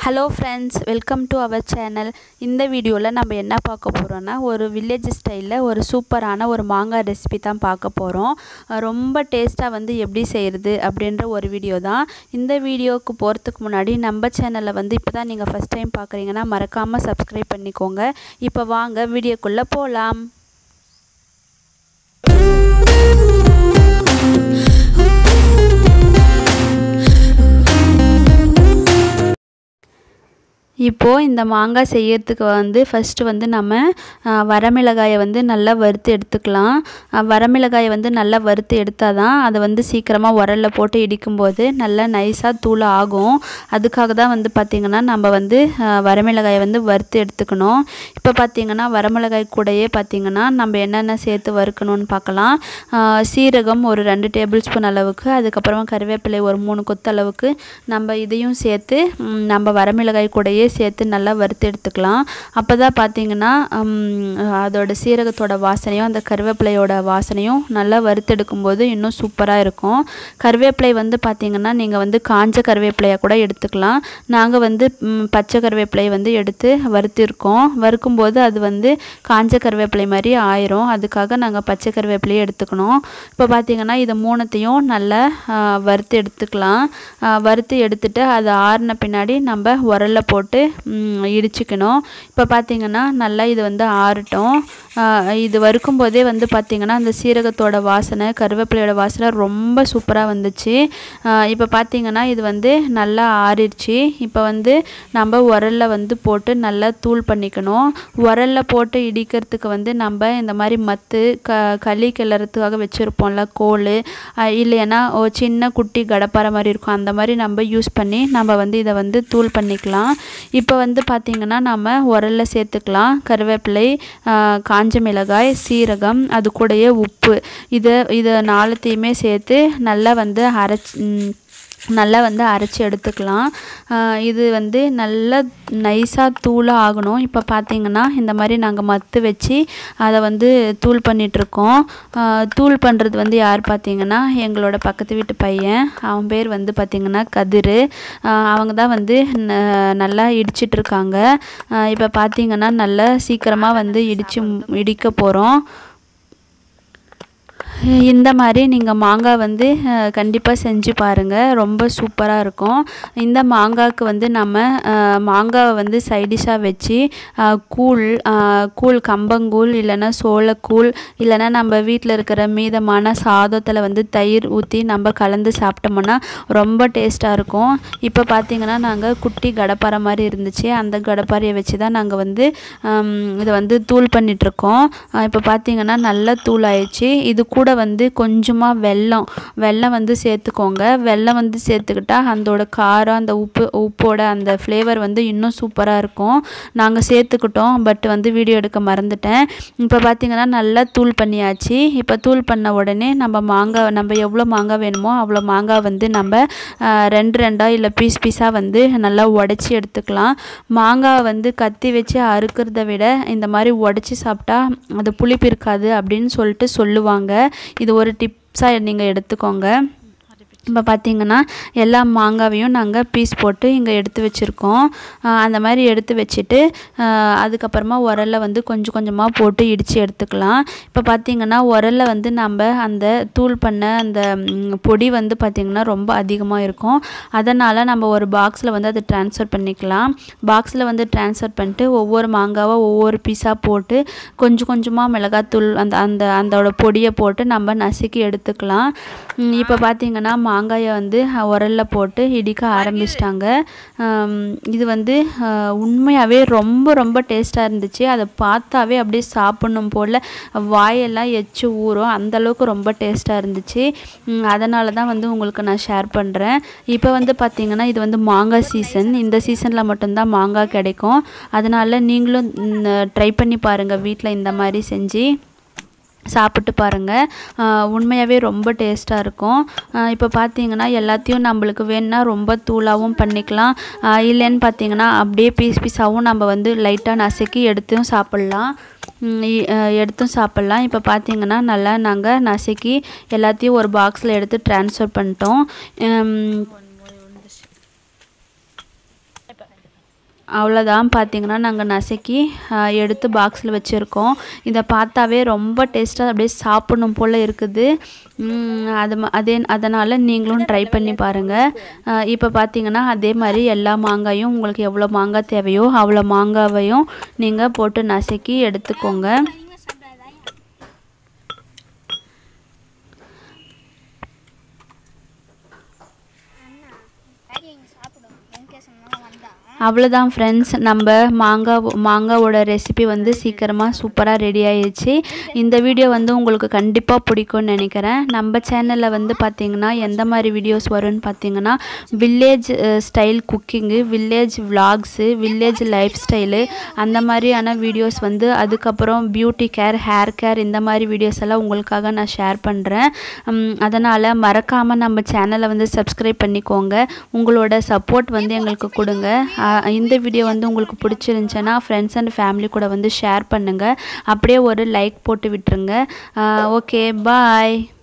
hello friends welcome to our channel இந்த வீடியோவில் நம்ம என்ன பார்க்க போகிறோன்னா ஒரு வில்லேஜ் ஸ்டைலில் ஒரு சூப்பரான ஒரு மாங்காய் ரெசிபி தான் பார்க்க போகிறோம் ரொம்ப டேஸ்ட்டாக வந்து எப்படி செய்கிறது அப்படின்ற ஒரு வீடியோ தான் இந்த வீடியோவுக்கு போகிறதுக்கு முன்னாடி நம்ம சேனலை வந்து இப்போ தான் நீங்கள் ஃபஸ்ட் டைம் பார்க்குறீங்கன்னா மறக்காமல் சப்ஸ்கிரைப் பண்ணிக்கோங்க இப்போ வாங்க வீடியோக்குள்ளே போகலாம் இப்போது இந்த மாங்காய் செய்யறதுக்கு வந்து ஃபஸ்ட்டு வந்து நம்ம வரமிளகாயை வந்து நல்லா வறுத்து எடுத்துக்கலாம் வரமிளகாயை வந்து நல்லா வறுத்து எடுத்தால் தான் அதை வந்து சீக்கிரமாக உரலில் போட்டு இடிக்கும்போது நல்லா நைஸாக தூள் ஆகும் அதுக்காக தான் வந்து பார்த்திங்கன்னா நம்ம வந்து வரமிளகாயை வந்து வறுத்து எடுத்துக்கணும் இப்போ பார்த்திங்கன்னா வரமிளகாய் கூடயே பார்த்திங்கன்னா நம்ம என்னென்ன சேர்த்து வறுக்கணும்னு பார்க்கலாம் சீரகம் ஒரு ரெண்டு டேபிள் ஸ்பூன் அளவுக்கு அதுக்கப்புறமா கருவேப்பிலை ஒரு மூணு கொத்து அளவுக்கு நம்ம இதையும் சேர்த்து நம்ம வரமிளகாய் கூடயே சேர்த்து நல்லா வறுத்து எடுத்துக்கலாம் அப்போ தான் பார்த்தீங்கன்னா அதோட சீரகத்தோட வாசனையும் அந்த கருவேப்பிலையோட வாசனையும் நல்லா வறுத்தெடுக்கும்போது இன்னும் சூப்பராக இருக்கும் கருவேப்பிலை வந்து பார்த்திங்கன்னா நீங்கள் வந்து காஞ்ச கருவேப்பிலையாக கூட எடுத்துக்கலாம் நாங்கள் வந்து பச்சை கருவேப்பிலை வந்து எடுத்து வறுத்திருக்கோம் வறுக்கும்போது அது வந்து காஞ்ச கருவேப்பிலை மாதிரி ஆயிரும் அதுக்காக நாங்கள் பச்சை கருவேப்பிலையை எடுத்துக்கணும் இப்போ பார்த்திங்கன்னா இதை மூணுத்தையும் நல்லா வறுத்து எடுத்துக்கலாம் வறுத்து எடுத்துட்டு அது ஆறின பின்னாடி நம்ம உரலில் போட்டு இடிச்சுக்கணும் இப்போ பார்த்திங்கன்னா நல்லா இது வந்து ஆறட்டும் இது வறுக்கும் போதே வந்து பார்த்திங்கன்னா அந்த சீரகத்தோட வாசனை கருவேப்பிலையோட வாசனை ரொம்ப சூப்பராக வந்துச்சு இப்போ பார்த்திங்கன்னா இது வந்து நல்லா ஆறிடுச்சு இப்போ வந்து நம்ம உரலில் வந்து போட்டு நல்லா தூள் பண்ணிக்கணும் உரலில் போட்டு இடிக்கிறதுக்கு வந்து நம்ம இந்த மாதிரி மத்து க களி கிளறதுக்காக வச்சுருப்போம்ல கோல் இல்லைன்னா சின்ன குட்டி கடப்பாறை மாதிரி இருக்கும் அந்த மாதிரி நம்ம யூஸ் பண்ணி நம்ம வந்து இதை வந்து தூள் பண்ணிக்கலாம் இப்போ வந்து பார்த்திங்கன்னா நம்ம உரலில் சேர்த்துக்கலாம் கருவேப்பிலை காஞ்ச மிளகாய் சீரகம் அது கூடயே உப்பு இதை இதை நாலுத்தையுமே சேர்த்து நல்லா வந்து அரைச்சி நல்லா வந்து அரைச்சி எடுத்துக்கலாம் இது வந்து நல்லா நைஸாக தூளாக ஆகணும் இப்போ பார்த்திங்கன்னா இந்த மாதிரி நாங்கள் மத்து வச்சு அதை வந்து தூள் பண்ணிகிட்ருக்கோம் தூள் பண்ணுறது வந்து யார் பார்த்திங்கன்னா எங்களோட பக்கத்து வீட்டு பையன் அவன் பேர் வந்து பார்த்திங்கன்னா கதிர் அவங்க தான் வந்து நல்லா இடிச்சிட்ருக்காங்க இப்போ பார்த்திங்கன்னா நல்லா சீக்கிரமாக வந்து இடித்து இடிக்க போகிறோம் இந்த மாதிரி நீங்கள் மாங்காய் வந்து கண்டிப்பாக செஞ்சு பாருங்கள் ரொம்ப சூப்பராக இருக்கும் இந்த மாங்காய்க்கு வந்து நம்ம மாங்காவை வந்து சைடிஷாக வச்சு கூழ் கூழ் கம்பங்கூழ் இல்லைன்னா சோளக்கூழ் இல்லைன்னா நம்ம வீட்டில் இருக்கிற மீதமான சாதத்தில் வந்து தயிர் ஊற்றி நம்ம கலந்து சாப்பிட்டோம்னா ரொம்ப டேஸ்ட்டாக இருக்கும் இப்போ பார்த்திங்கன்னா நாங்கள் குட்டி கடப்பாறை மாதிரி இருந்துச்சு அந்த கடப்பாறையை வச்சு தான் நாங்கள் வந்து இதை வந்து தூள் பண்ணிகிட்ருக்கோம் இப்போ பார்த்திங்கன்னா நல்லா தூள் ஆயிடுச்சு இது கூட வந்து கொஞ்சமாக வெல்லம் வெல்லம் வந்து சேர்த்துக்கோங்க வெல்லம் வந்து சேர்த்துக்கிட்டா அதோட காரம் அந்த உப்பு உப்போட அந்த ஃப்ளேவர் வந்து இன்னும் சூப்பராக இருக்கும் நாங்கள் சேர்த்துக்கிட்டோம் பட் வந்து வீடியோ எடுக்க மறந்துட்டேன் இப்போ பார்த்திங்கன்னா நல்லா தூள் பண்ணியாச்சு இப்போ தூள் பண்ண உடனே நம்ம மாங்காய் நம்ம எவ்வளோ மாங்காய் வேணுமோ அவ்வளோ மாங்காய் வந்து நம்ம ரெண்டு ரெண்டாக இல்லை பீஸ் பீஸாக வந்து நல்லா உடச்சி எடுத்துக்கலாம் மாங்காய் வந்து கத்தி வச்சு அறுக்கிறத விட இந்த மாதிரி உடச்சி சாப்பிட்டா அது புளிப்பு இருக்காது அப்படின்னு சொல்லிட்டு சொல்லுவாங்க இது ஒரு டிப்ஸாக நீங்கள் எடுத்துக்கோங்க இப்போ பார்த்திங்கன்னா எல்லா மாங்காவையும் நாங்கள் பீஸ் போட்டு இங்கே எடுத்து வச்சுருக்கோம் அந்த மாதிரி எடுத்து வச்சுட்டு அதுக்கப்புறமா உரலில் வந்து கொஞ்சம் கொஞ்சமாக போட்டு இடித்து எடுத்துக்கலாம் இப்போ பார்த்திங்கன்னா உரலில் வந்து நம்ம அந்த தூள் பண்ண அந்த பொடி வந்து பார்த்திங்கன்னா ரொம்ப அதிகமாக இருக்கும் அதனால் நம்ம ஒரு பாக்ஸில் வந்து அதை ட்ரான்ஸ்ஃபர் பண்ணிக்கலாம் பாக்ஸில் வந்து ட்ரான்ஸ்ஃபர் பண்ணிட்டு ஒவ்வொரு மாங்காவை ஒவ்வொரு பீஸாக போட்டு கொஞ்சம் கொஞ்சமாக மிளகாத்தூள் அந்த அந்த அதோட பொடியை போட்டு நம்ம நசுக்கி எடுத்துக்கலாம் இப்போ பார்த்திங்கன்னா மாங்காயை வந்து உரலில் போட்டு இடிக்க ஆரம்பிச்சிட்டாங்க இது வந்து உண்மையாகவே ரொம்ப ரொம்ப டேஸ்ட்டாக இருந்துச்சு அதை பார்த்தாவே அப்படியே சாப்பிட்ணும் போல் வாயெல்லாம் எச்சு ஊறும் அந்தளவுக்கு ரொம்ப டேஸ்ட்டாக இருந்துச்சு அதனால தான் வந்து உங்களுக்கு நான் ஷேர் பண்ணுறேன் இப்போ வந்து பார்த்திங்கன்னா இது வந்து மாங்காய் சீசன் இந்த சீசனில் மட்டும்தான் மாங்காய் கிடைக்கும் அதனால் நீங்களும் ட்ரை பண்ணி பாருங்கள் வீட்டில் இந்த மாதிரி செஞ்சு சாப்பிட்டு பாருங்கள் உண்மையாகவே ரொம்ப டேஸ்ட்டாக இருக்கும் இப்போ பார்த்தீங்கன்னா எல்லாத்தையும் நம்மளுக்கு வேணும்னா ரொம்ப தூளாகவும் பண்ணிக்கலாம் இல்லைன்னு பார்த்தீங்கன்னா அப்படியே பீஸ் பீஸாகவும் நம்ம வந்து லைட்டாக நசுக்கி எடுத்தும் சாப்பிட்லாம் எடுத்தும் சாப்பிட்லாம் இப்போ பார்த்தீங்கன்னா நல்லா நாங்கள் நசுக்கி எல்லாத்தையும் ஒரு பாக்ஸில் எடுத்து ட்ரான்ஸ்ஃபர் பண்ணிட்டோம் அவ்வளோதான் பார்த்தீங்கன்னா நாங்கள் நசுக்கி ஆஹ், எடுத்து பாக்ஸில் வச்சுருக்கோம் இதை பார்த்தாவே ரொம்ப டேஸ்ட்டாக அப்படியே சாப்பிடணும் போல் இருக்குது உம், அது ம- அதே அதனால் நீங்களும் ட்ரை பண்ணி பாருங்கள் இப்போ பார்த்தீங்கன்னா அதே மாதிரி எல்லா மாங்காயும் உங்களுக்கு எவ்வளோ மாங்காய் தேவையோ அவ்வளோ மாங்காவையும் நீங்கள் போட்டு நசுக்கி எடுத்துக்கோங்க சாப்பிடும் எங்கே சொன்னாலும் வந்தா அவ்வளோதான் ஃப்ரெண்ட்ஸ் நம்ம மாங்காய் மாங்காவோட ரெசிபி வந்து சீக்கிரமாக சூப்பராக ரெடி ஆயிடுச்சு இந்த வீடியோ வந்து உங்களுக்கு கண்டிப்பாக பிடிக்கும்னு நினைக்கிறேன் நம்ம சேனலில் வந்து பார்த்திங்கன்னா எந்த மாதிரி வீடியோஸ் வரும்னு பார்த்தீங்கன்னா village style cooking village vlogs village life style அந்த மாதிரியான வீடியோஸ் வந்து அதுக்கப்புறம் பியூட்டி கேர் ஹேர் கேர் இந்த மாதிரி வீடியோஸ் எல்லாம் உங்களுக்காக நான் ஷேர் பண்ணுறேன் அதனால் மறக்காமல் நம்ம சேனலை வந்து சப்ஸ்கிரைப் பண்ணிக்கோங்க உங்களோட சப்போர்ட் வந்து எங்களுக்கு கொடுங்க அஹ் இந்த வீடியோ வந்து உங்களுக்கு பிடிச்சிருந்துச்சுன்னா ஃப்ரெண்ட்ஸ் அண்ட் ஃபேமிலி கூட வந்து ஷேர் பண்ணுங்கள் அப்படியே ஒரு லைக் போட்டு விட்டுருங்க ஓகே பாய்